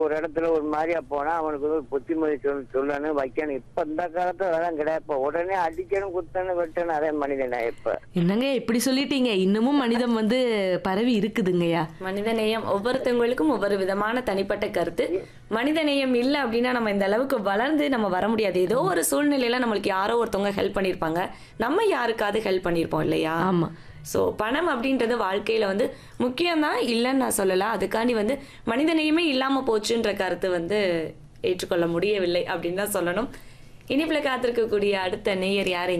ஒரு இடத்துல ஒரு மாதிரியா போனா அவனுக்கு வந்து ஒரு புத்திமதி சொல் சொல்லணும் வைக்கணும் இப்ப இந்த காலத்துல அதெல்லாம் கிடையாது இப்ப உடனே அடிக்கணும் குத்தணும் வெட்டணும் அதே மனிதனா இப்ப என்னங்க இப்படி சொல்லிட்டீங்க இன்னமும் மனிதம் வந்து பரவி இருக்குதுங்கய்யா மனிதநேயம் ஒவ்வொருத்தவங்களுக்கும் ஒவ்வொரு விதமான தனிப்பட்ட கருத்து மனிதநேயம் இல்லை அப்படின்னா நம்ம இந்த அளவுக்கு வளர்ந்து நம்ம வர முடியாது ஏதோ ஒரு சூழ்நிலையில நம்மளுக்கு யாரோ ஒருத்தவங்க ஹெல்ப் பண்ணியிருப்பாங்க நம்ம யாருக்காவது ஹெல்ப் பண்ணியிருப்போம் இல்லையா ஆமா ஸோ பணம் அப்படின்றது வாழ்க்கையில வந்து முக்கியம்தான் இல்லைன்னு நான் சொல்லல அதுக்காண்டி வந்து மனிதநேயமே இல்லாம போச்சுன்ற கருத்து வந்து ஏற்றுக்கொள்ள முடியவில்லை அப்படின்னு தான் சொல்லணும் இனிப்புல காத்திருக்கக்கூடிய அடுத்த நேயர் யார்